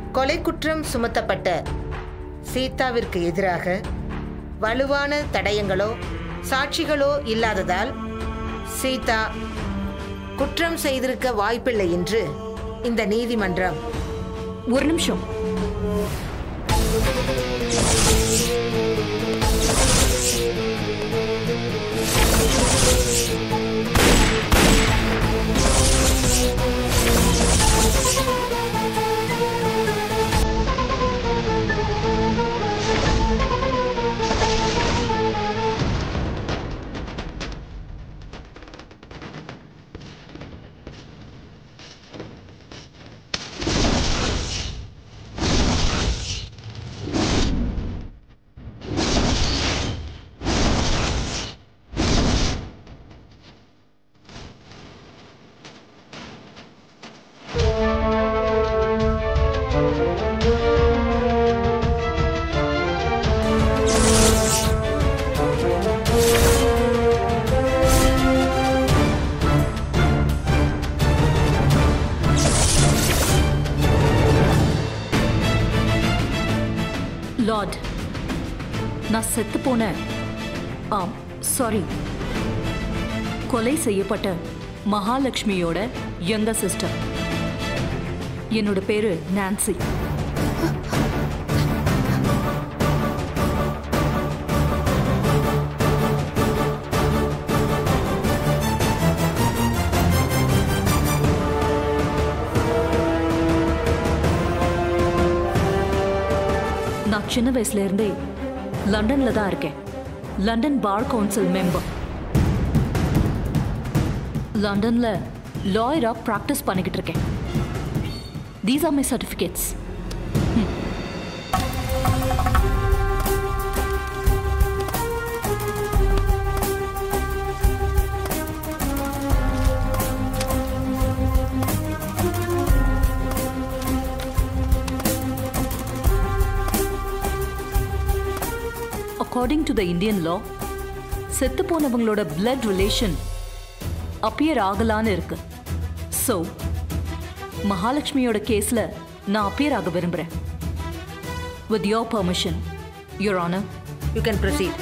கொலை குற்றம் சுமத்தப்பட்ட சீதாவிற்கு எதிராக வலுவான தடயங்களோ சாட்சிகளோ இல்லாததால் சீதா குற்றம் செய்திருக்க வாய்ப்பில்லை என்று இந்த நீதிமன்றம் ஒரு நிமிஷம் லார்ட் நான் செத்து போன ஆம் சாரி கொலை செய்யப்பட்ட மகாலட்சுமியோட யங்க சிஸ்டர் என்னோட பேரு நான்சி நான் சின்ன வயசுல இருந்தே லண்டன்ல தான் இருக்கேன் லண்டன் பார் கவுன்சில் மெம்பர் லண்டன்ல லாயரா ப்ராக்டிஸ் பண்ணிக்கிட்டு இருக்கேன் these are my certificates according to the Indian law செத்து போனவங்களோட பிளட் ரிலேஷன் அப்பியர் ஆகலான்னு இருக்கு ஸோ மகாலட்சுமியோட கேஸில் நான் அப்பியர் ஆக விரும்புகிறேன் with your permission your honour you can proceed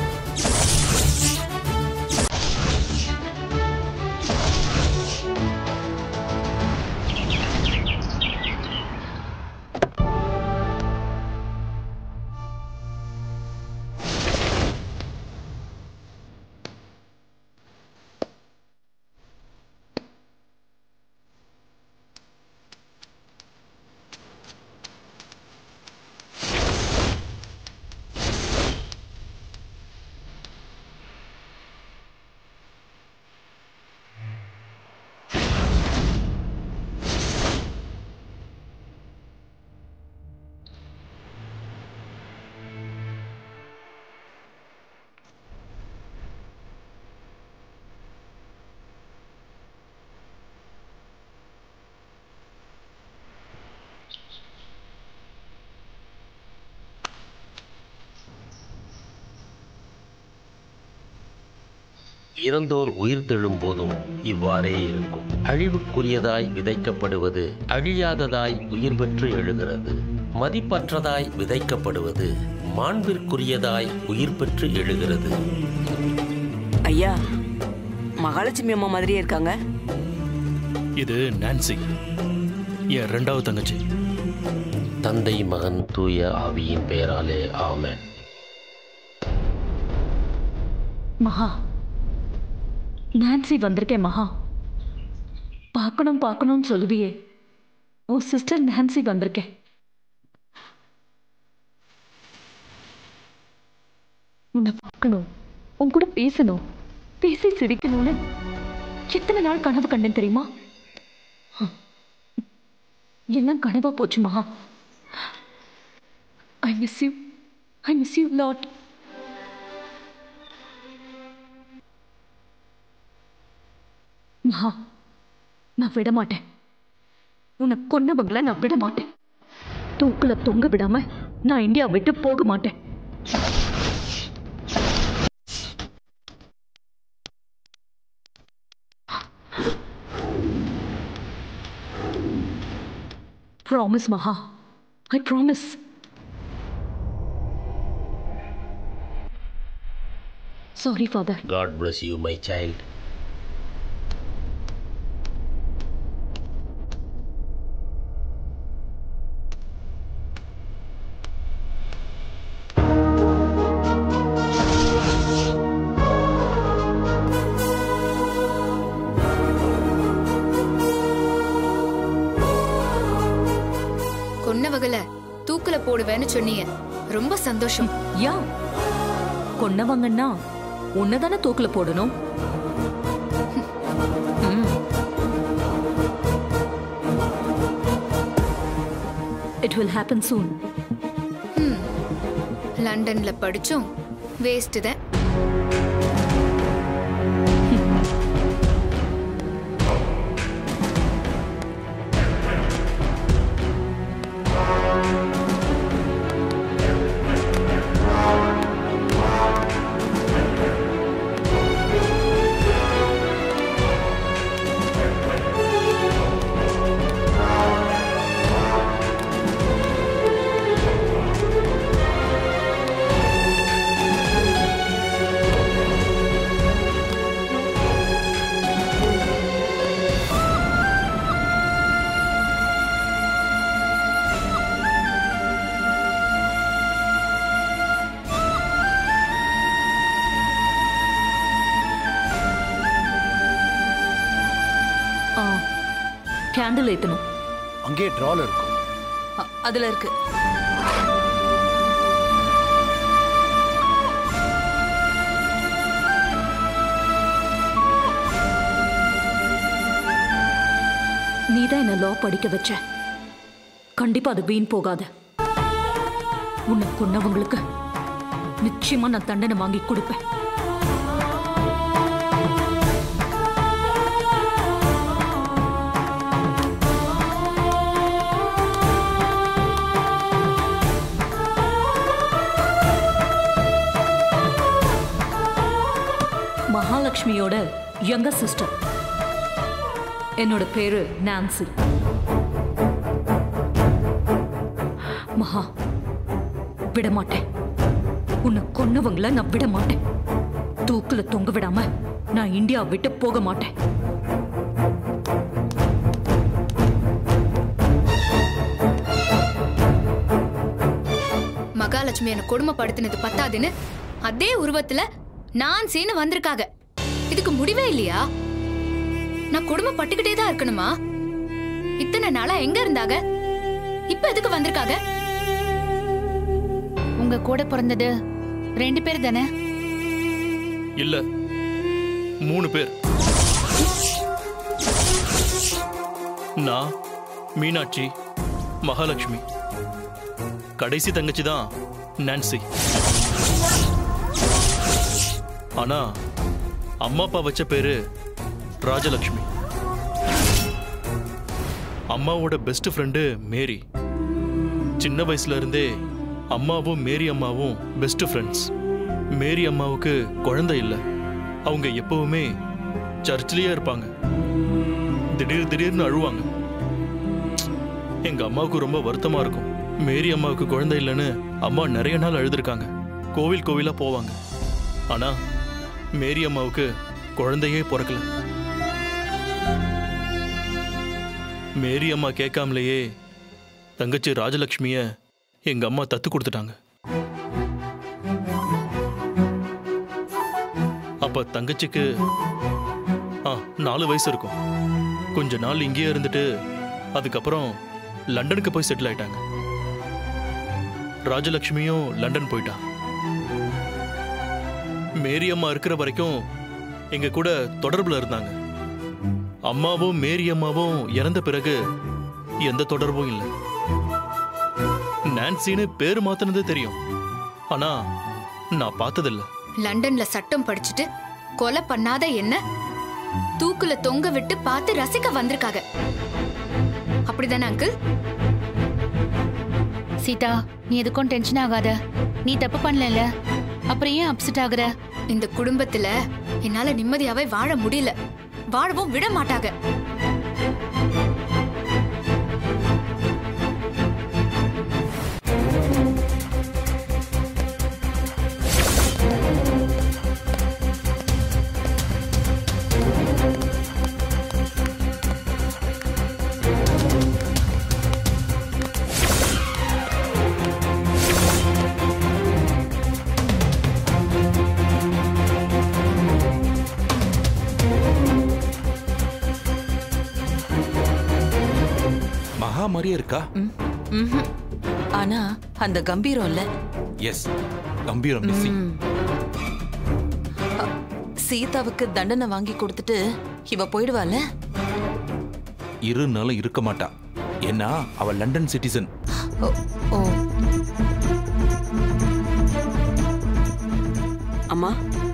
இறந்தோர் உயிர் தெழும் போதும் இவ்வாறே இருக்கும் அழிவுக்குரியதாய் விதைக்கப்படுவது அழியாததாய் உயிர் பெற்று எழுகிறது மதிப்பற்றதாய் விதைக்கப்படுவது மாண்பிற்குரியதாய் உயிர் பெற்று எழுகிறது ஐயா மகாலட்சுமி அம்மா மாதிரியே இருக்காங்க இது நான்சி என் ரெண்டாவது தங்கச்சி தந்தை மகன் தூய ஆவியின் பெயராலே ஆமென் மகா நான்சி வந்திருக்கேன் மகா பார்க்கணும் பார்க்கணும்னு சொல்லுவியே உன் சிஸ்டர் நான்சி வந்திருக்கேன் உன்னை பார்க்கணும் உன் கூட பேசணும் பேசி சிரிக்கணும்னு எத்தனை நாள் கனவு கண்டேன் தெரியுமா எல்லாம் கனவா போச்சு Maha I miss you I miss you lot Maha நான் விட மாட்டேன் உன்னை கொன்னவங்கள நான் விட மாட்டேன் தூக்குல தொங்க விடாம நான் இந்தியா விட்டு போக மாட்டேன் ப்ராமிஸ் மகா I promise. Sorry, Father. God bless you, my child. கொன்னவங்கள தூக்குல போடுவேன்னு சொன்னீங்க ரொம்ப சந்தோஷம் யா கொன்னவங்கன்னா உன்னை தானே தூக்கில் போடணும் இட் வில் ஹேப்பன் சூன் லண்டன்ல படிச்சும் வேஸ்ட் தான் கேண்டில் ஏற்றணும் அங்கே ட்ரால இருக்கும் அதுல இருக்கு நீ தான் என்ன லா படிக்க வச்ச கண்டிப்பா அது வீண் போகாத உன்னை கொன்னவங்களுக்கு நிச்சயமா நான் தண்டனை வாங்கி கொடுப்பேன் மகாலட்சுமியோட யங்கர் சிஸ்டர் என்னோட பேரு நான்சி மகா விட மாட்டேன் உன்னை கொன்னவங்கள நான் விட மாட்டேன் தூக்குல தொங்க விடாம நான் இந்தியா விட்டு போக மாட்டேன் மகாலட்சுமி என்ன கொடுமைப்படுத்தினது பத்தாதுன்னு அதே உருவத்துல நான் சீனு வந்திருக்காங்க இதுக்கு முடிவே இல்லையா நான் கொடுமைப்பட்டுக்கிட்டே தான் இருக்கணுமா இத்தனை நாளா எங்க இருந்தாங்க இப்ப எதுக்கு வந்திருக்காங்க உங்க கூட பிறந்தது ரெண்டு பேர் தானே இல்ல மூணு பேர் நான் மீனாட்சி மகாலட்சுமி கடைசி தங்கச்சி தான் நான்சி ஆனா அம்மா அப்பா வச்ச பேரு ராஜலக்ஷ்மி அம்மாவோட பெஸ்ட் ஃப்ரெண்டு மேரி சின்ன வயசுல இருந்தே அம்மாவும் மேரி அம்மாவும் பெஸ்ட் ஃப்ரெண்ட்ஸ் மேரி அம்மாவுக்கு குழந்தை இல்லை அவங்க எப்பவுமே சர்ச்சிலேயே இருப்பாங்க திடீர் திடீர்னு அழுவாங்க எங்க அம்மாவுக்கு ரொம்ப வருத்தமா இருக்கும் மேரி அம்மாவுக்கு குழந்தை இல்லைன்னு அம்மா நிறைய நாள் அழுதுருக்காங்க கோவில் கோவிலா போவாங்க ஆனா மேரி அம்மாவுக்கு குழந்தையே பிறக்கல மேரி அம்மா கேட்காமலேயே தங்கச்சி ராஜலக்ஷ்மிய எங்க அம்மா தத்து கொடுத்துட்டாங்க அப்ப தங்கச்சிக்கு ஆ நாலு வயசு இருக்கும் கொஞ்ச நாள் இங்கேயே இருந்துட்டு அதுக்கப்புறம் லண்டனுக்கு போய் செட்டில் ஆயிட்டாங்க ராஜலக்ஷ்மியும் லண்டன் போயிட்டா மேரி அம்மா இருக்கிற வரைக்கும் எங்க கூட தொடர்புல இருந்தாங்க அம்மாவும் மேரி அம்மாவும் இறந்த பிறகு எந்த தொடர்பும் இல்லை நான்சின்னு பேர் மாத்தினது தெரியும் ஆனா நான் பார்த்ததில்ல லண்டன்ல சட்டம் படிச்சுட்டு கொலை பண்ணாத என்ன தூக்குல தொங்க விட்டு பார்த்து ரசிக்க வந்திருக்காங்க அப்படிதானே அங்கிள் சீதா நீ எதுக்கும் டென்ஷன் ஆகாத நீ தப்பு பண்ணல அப்புறம் ஏன் அப்செட் ஆகுற இந்த குடும்பத்துல என்னால நிம்மதியாவே வாழ முடியல வாழவும் விட மாட்டாங்க மகா மாதிரியே இருக்கா ம்ஹும். ஆனா அந்த கம்பீரம் இல்ல எஸ் கம்பீரம் மிஸ்ஸிங் சீதாவுக்கு தண்டனை வாங்கி கொடுத்துட்டு இவ போயிடுவால இரு நாளும் இருக்க மாட்டா ஏன்னா அவ லண்டன் சிட்டிசன் ஓ ஓ அம்மா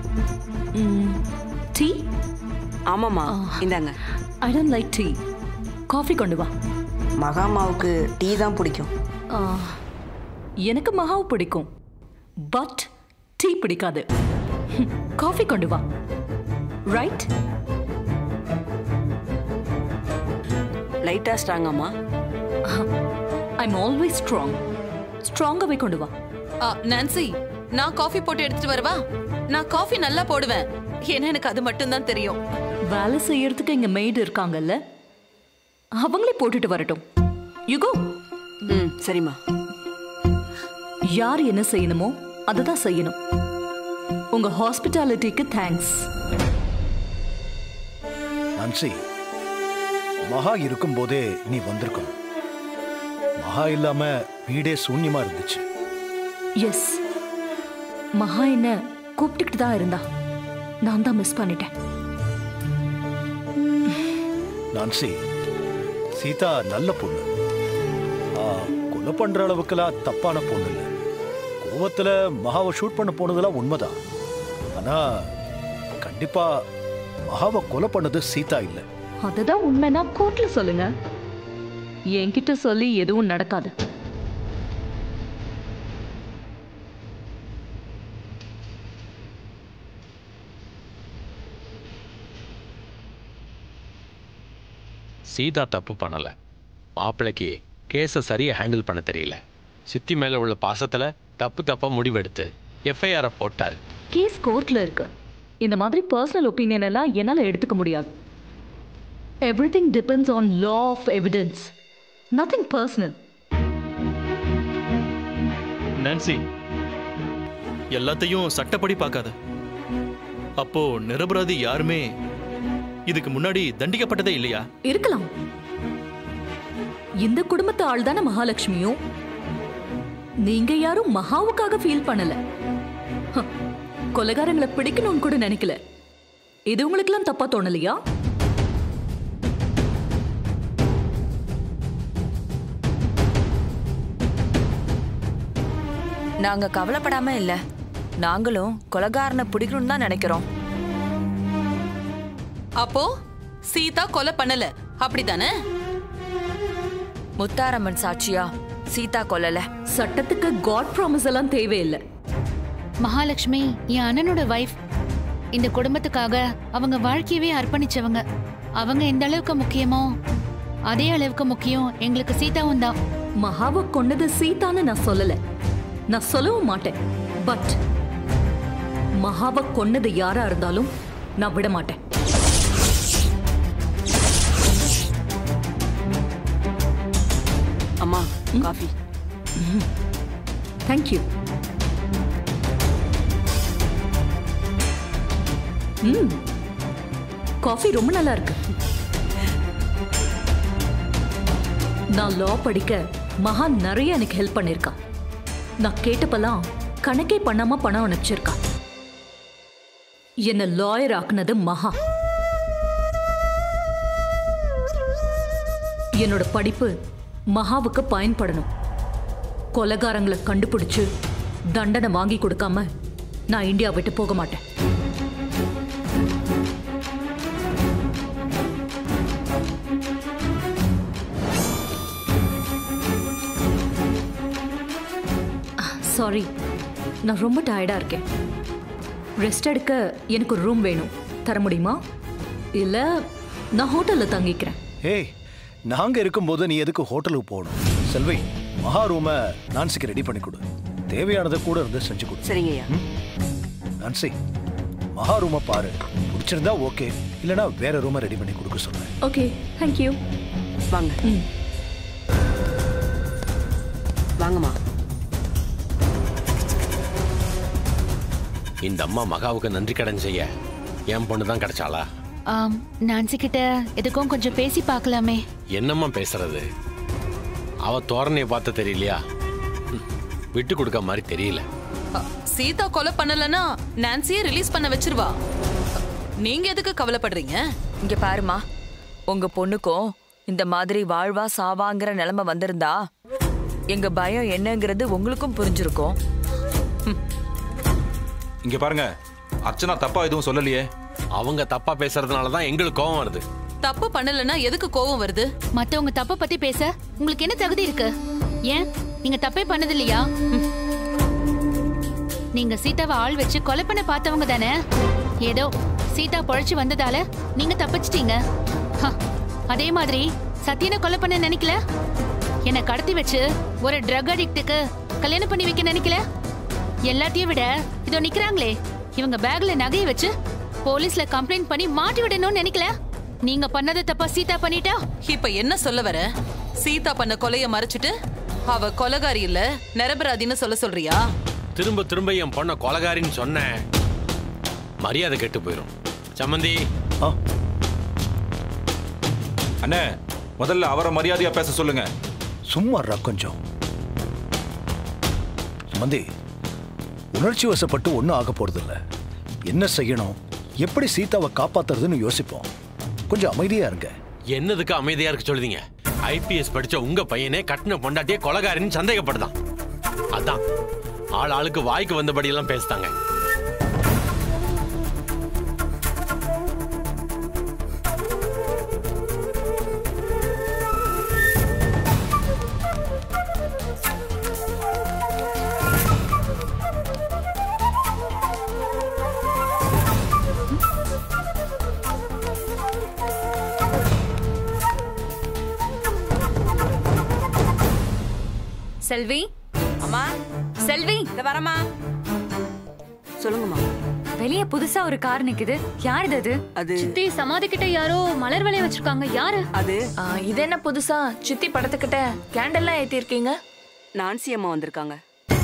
டீ ஆமாம்மா இந்தாங்க I don't like tea coffee கொண்டு வா மகாமாவுக்கு டீ தான் பிடிக்கும் ஆ, எனக்கு மகாவு பிடிக்கும் பட் டீ பிடிக்காது காஃபி கொண்டு வா ரைட் லைட்டா ஸ்ட்ராங்காம்மா ஐம் ஆல்வேஸ் ஸ்ட்ராங் ஸ்ட்ராங்காகவே கொண்டு வா ஆ, நான்சி நான் காஃபி போட்டு எடுத்துட்டு வரவா நான் காஃபி நல்லா போடுவேன் ஏன்னா எனக்கு அது மட்டும்தான் தெரியும் வேலை செய்யறதுக்கு இங்க மெய்டு இருக்காங்கல்ல அவங்களே போட்டுட்டு வரட்டும் யுகோ ம் சரிம்மா யார் என்ன செய்யணுமோ அதை தான் செய்யணும் உங்க ஹாஸ்பிட்டாலிட்டிக்கு தேங்க்ஸ் நான்சி மகா இருக்கும்போதே நீ வந்திருக்கணும் மகா இல்லாம வீடே சூன்யமா இருந்துச்சு எஸ் மகா என்ன கூப்பிட்டுக்கிட்டு தான் இருந்தா நான் தான் மிஸ் பண்ணிட்டேன் நான்சி சீதா நல்ல பொண்ணு ஆ, கொலை பண்ற அளவுக்குலாம் தப்பான பொண்ணு இல்ல கோவத்துல மகாவை ஷூட் பண்ண போனதெல்லாம் உண்மைதான் ஆனா கண்டிப்பா மகாவை கொலை பண்ணது சீதா இல்ல அதுதான் உண்மைனா கோர்ட்ல சொல்லுங்க என்கிட்ட சொல்லி எதுவும் நடக்காது சீதா தப்பு பண்ணல மாப்பிள்ளைக்கு கேஸை சரியா ஹேண்டில் பண்ண தெரியல சித்தி மேல உள்ள பாசத்துல தப்பு தப்பா முடிவெடுத்து எஃப்ஐஆரை போட்டார் கேஸ் கோர்ட்ல இருக்கு இந்த மாதிரி பர்சனல் ஒப்பீனியன் எல்லாம் என்னால எடுத்துக்க முடியாது everything depends on law of evidence nothing personal Nancy எல்லாத்தையும் சட்டப்படி பார்க்காத அப்போ நிரபராதி யாருமே இதுக்கு முன்னாடி தண்டிக்கப்பட்டதே இல்லையா இருக்கலாம் இந்த குடும்பத்து ஆள் தானே மகாலட்சுமியும் நீங்க யாரும் மகாவுக்காக ஃபீல் பண்ணல ஹ, கொலைகாரங்களை பிடிக்கணும்னு கூட நினைக்கல இது உங்களுக்கெல்லாம் தப்பா தோணலையா நாங்க கவலைப்படாம இல்ல நாங்களும் கொலகாரனை பிடிக்கணும்னு தான் நினைக்கிறோம் அப்போ சீதா கொலை பண்ணல அப்படிதானே முத்தாரம்மன் சாட்சியா சீதா கொல்லல சட்டத்துக்கு காட் ப்ராமிஸ் எல்லாம் தேவையில்லை மகாலட்சுமி என் அண்ணனோட வைஃப் இந்த குடும்பத்துக்காக அவங்க வாழ்க்கையவே அர்ப்பணிச்சவங்க அவங்க எந்த அளவுக்கு முக்கியமோ அதே அளவுக்கு முக்கியம் எங்களுக்கு சீதாவும் தான் மகாவை கொன்னது சீதான்னு நான் சொல்லல நான் சொல்லவும் மாட்டேன் பட் மகாவை கொன்னது யாரா இருந்தாலும் நான் விட மாட்டேன் அம்மா காஃபி தேங்க்யூ ம் காஃபி ரொம்ப நல்லா இருக்கு நான் லா படிக்க மகா நிறைய எனக்கு ஹெல்ப் பண்ணிருக்கா நான் கேட்டப்பெல்லாம் கணக்கே பண்ணாம பணம் அனுப்பிச்சிருக்கா என்ன லாயர் ஆக்குனது மகா என்னோட படிப்பு மகாவுக்கு பயன்படணும் கொலைகாரங்களை கண்டுபிடிச்சு தண்டனை வாங்கி கொடுக்காம நான் இந்தியா விட்டு போக மாட்டேன் சாரி நான் ரொம்ப டயர்டா இருக்கேன் ரெஸ்ட் எடுக்க எனக்கு ஒரு ரூம் வேணும் தர முடியுமா இல்ல நான் ஹோட்டல்ல தங்கிக்கிறேன் ஏய் நாங்க இருக்கும்போது நீ எதுக்கு ஹோட்டலுக்கு போகணும் செல்வி மகா ரூமை நான்சிக்கு ரெடி பண்ணி கொடு தேவையானதை கூட இருந்து செஞ்சு கொடு சரிங்கய்யா நான்சி மகா ரூமை பாரு பிடிச்சிருந்தா ஓகே இல்லனா வேற ரூமை ரெடி பண்ணி கொடுக்க சொல்றேன் ஓகே தேங்க்யூ வாங்க ம் வாங்கம்மா இந்த அம்மா மகாவுக்கு நன்றி கடன் செய்ய என் பொண்ணு தான் கிடைச்சாளா ஆம் நான்சி கிட்ட எதுக்கும் கொஞ்சம் பேசி பார்க்கலாமே என்னம்மா பேசுறது அவ தோரணையை பார்த்த தெரியலையா ம், விட்டு கொடுக்க மாதிரி தெரியல அ, சீதா கொலை பண்ணலன்னா நான்சியை ரிலீஸ் பண்ண வச்சிருவா நீங்க எதுக்கு கவலைப்படுறீங்க இங்க பாருமா உங்க பொண்ணுக்கும் இந்த மாதிரி வாழ்வா சாவாங்கிற நிலைமை வந்திருந்தா எங்க பயம் என்னங்கிறது உங்களுக்கும் புரிஞ்சிருக்கும் இங்க பாருங்க அர்ச்சனா தப்பா எதுவும் சொல்லலையே அவங்க தப்பா பேசுறதுனால தான் எங்களுக்கு கோவம் வருது தப்பு பண்ணலன்னா எதுக்கு கோவம் வருது மத்தவங்க தப்ப பத்தி பேச உங்களுக்கு என்ன தகுதி இருக்கு ஏன் நீங்க தப்பே பண்ணது இல்லையா ம். நீங்க சீதாவை ஆள் வச்சு கொலை பண்ண பார்த்தவங்க தானே ஏதோ சீதா பொழைச்சு வந்ததால நீங்க தப்பிச்சிட்டீங்க ஹ, அதே மாதிரி சத்தியனை கொலை பண்ண நினைக்கல என்ன கடத்தி வச்சு ஒரு ட்ரக் அடிக்ட்டுக்கு கல்யாணம் பண்ணி வைக்க நினைக்கல எல்லாத்தையும் விட இதோ நிக்கிறாங்களே இவங்க பேக்ல நகையை வச்சு போலீஸ்ல கம்ப்ளைண்ட் பண்ணி மாட்டி விடணும்னு நினைக்கல நீங்க பண்ணது தப்பா சீதா பண்ணிட்டா இப்ப என்ன சொல்ல வர சீதா பண்ண கொலைய மறைச்சிட்டு அவ கொலகாரி இல்ல நிரபராதின்னு சொல்ல சொல்றியா திரும்ப திரும்ப என் பொண்ணை கொலகாரின்னு சொன்னேன் மரியாதை கெட்டு போயிடும் சம்மந்தி அண்ணே முதல்ல அவரை மரியாதையா பேச சொல்லுங்க சும்மா இருடா கொஞ்சம் மந்தி உணர்ச்சி வசப்பட்டு ஒன்றும் ஆக போறதில்ல என்ன செய்யணும் எப்படி சீதாவை காப்பாத்துறதுன்னு யோசிப்போம் கொஞ்சம் அமைதியா இருங்க என்னதுக்கு அமைதியா இருக்க சொல்லுதீங்க ஐபிஎஸ் படிச்ச உங்க பையனே கட்டின பொண்டாட்டியே கொலகாரின்னு சந்தேகப்படுதான் அதான் ஆள் ஆளுக்கு வாய்க்கு வந்தபடி எல்லாம் பேசுதாங்க செல்வி அம்மா செல்வி இந்த வரமா சொல்லுங்கம்மா வெளிய புதுசா ஒரு கார் நிக்குது யாருது அது அது சித்தி சமாதி கிட்ட யாரோ மலர் வளைய வச்சிருக்காங்க யாரு அது ஆ, இது என்ன புதுசா சித்தி படத்துக்கிட்ட கேண்டல்லாம் ஏத்தி இருக்கீங்க நான்சி அம்மா வந்திருக்காங்க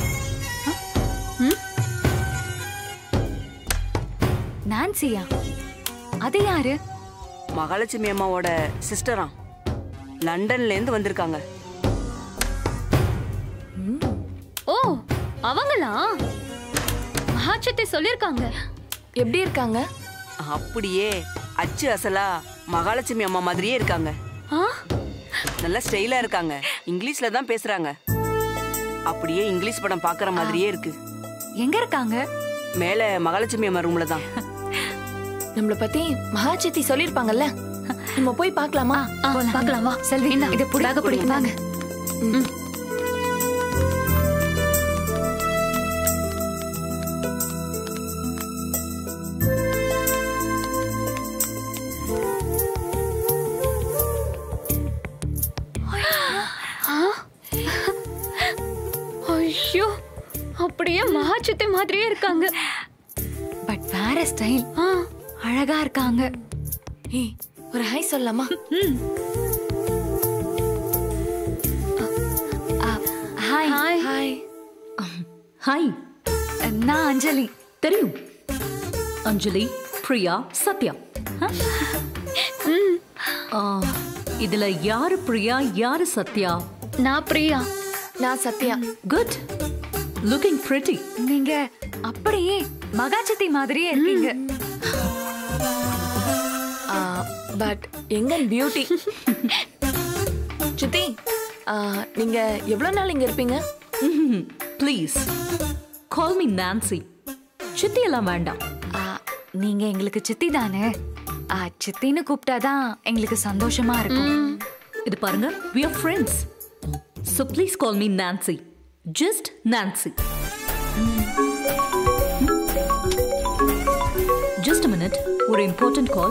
நான்சியா அது யாரு மகாலட்சுமி அம்மாவோட சிஸ்டரா லண்டன்ல இருந்து வந்திருக்காங்க ஓ அவங்களா மகாச்சத்தை சொல்லிருக்காங்க எப்படி இருக்காங்க அப்படியே அச்சு அசலா மகாலட்சுமி அம்மா மாதிரியே இருக்காங்க நல்லா ஸ்டைலா இருக்காங்க இங்கிலீஷ்ல தான் பேசுறாங்க அப்படியே இங்கிலீஷ் படம் பாக்குற மாதிரியே இருக்கு எங்க இருக்காங்க மேல மகாலட்சுமி அம்மா ரூம்ல தான் நம்மள பத்தி மகாச்சித்தி சொல்லிருப்பாங்கல்ல நம்ம போய் பார்க்கலாமா பார்க்கலாம் வா செல்வி இதை புடாக பிடிக்கும் வாங்க ஐயோ அப்படியே மகாச்சித்தை மாதிரியே இருக்காங்க பட் வேற ஸ்டைல் அழகா இருக்காங்க ஏய் ஒரு ஹாய் சொல்லலாமா ஹாய் ஹாய் ஹாய் ஹாய் நான் அஞ்சலி தெரியும் அஞ்சலி பிரியா சத்யா ஆ? ஆ, இதுல யாரு பிரியா யாரு சத்யா நான் பிரியா நான் சத்யா குட் லுக்கிங் பிரிட்டி நீங்க அப்படியே மகாச்சத்தி மாதிரியே இருக்கீங்க பட் எங்க பியூட்டி சித்தி ஆ, நீங்க எவ்வளவு நாள் இங்க இருப்பீங்க ப்ளீஸ் கால் மீ நான்சி சித்தி எல்லாம் வேண்டாம் ஆ, நீங்க எங்களுக்கு சித்தி தானே ஆ, சித்தின்னு கூப்பிட்டாதான் எங்களுக்கு சந்தோஷமா இருக்கும் இது பாருங்க we are friends so please call me nancy just nancy just a minute ஒரு important call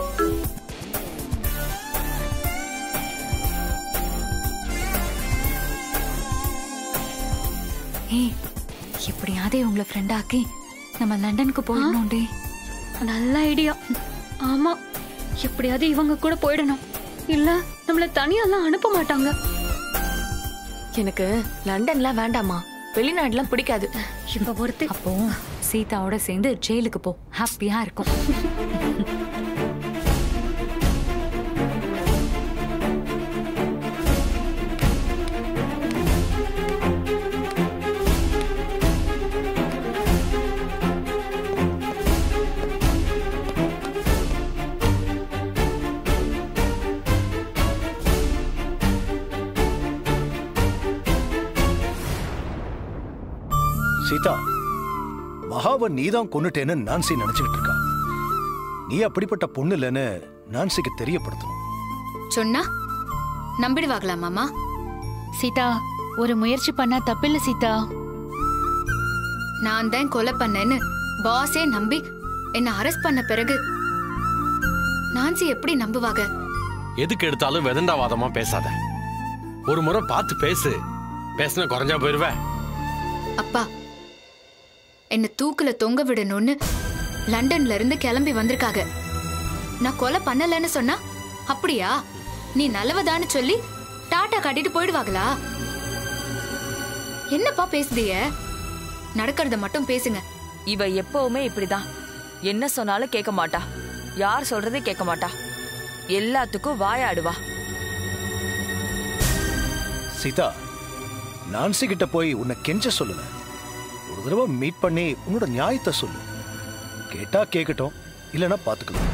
ஏய் எப்படியாவது உங்களை ஃப்ரெண்ட் ஆக்கி நம்ம லண்டனுக்கு போகணும்டே நல்ல ஐடியா ஆமா எப்படியாவது இவங்க கூட போயிடணும் இல்ல நம்மள தனியாலாம் அனுப்ப மாட்டாங்க எனக்கு லண்டன்லாம் வேண்டாமா வெளிநாடுலாம் பிடிக்காது இப்ப ஒருத்தி அப்போ சீதாவோட சேர்ந்து ஜெயிலுக்கு போ ஹாப்பியா இருக்கும் சீதா மகாவை நீதான் கொன்னுட்டேன்னு நான்சி நினைச்சுக்கிட்டு இருக்கா நீ அப்படிப்பட்ட பொண்ணு இல்லைன்னு நான்சிக்கு தெரியப்படுத்தணும் சொன்னா நம்பிடுவாங்களா மாமா சீதா ஒரு முயற்சி பண்ணா தப்பில்ல சீதா நான் தான் கொலை பண்ணேன்னு பாஸே நம்பி என்ன அரெஸ்ட் பண்ண பிறகு நான்சி எப்படி நம்புவாங்க எதுக்கு எடுத்தாலும் வெதண்டாவாதமா பேசாத ஒரு முறை பார்த்து பேசு பேசினா குறைஞ்சா போயிருவ அப்பா என்ன தூக்குல தொங்க விடணும்னு லண்டன்ல இருந்து கிளம்பி வந்திருக்காங்க நான் கொலை பண்ணலன்னு சொன்னா அப்படியா நீ நல்லவதான்னு சொல்லி டாட்டா காட்டிட்டு போயிடுவாங்களா என்னப்பா பேசுதிய நடக்கிறத மட்டும் பேசுங்க இவ எப்பவுமே இப்படிதான் என்ன சொன்னாலும் கேட்க மாட்டா யார் சொல்றதே கேட்க மாட்டா எல்லாத்துக்கும் வாயாடுவா சீதா நான்சி கிட்ட போய் உன்னை கெஞ்ச சொல்லல ஒரு தடவை மீட் பண்ணி உன்னோட நியாயத்தை சொல்லு கேட்டா கேட்கட்டும் இல்லைன்னா பாத்துக்கலாம்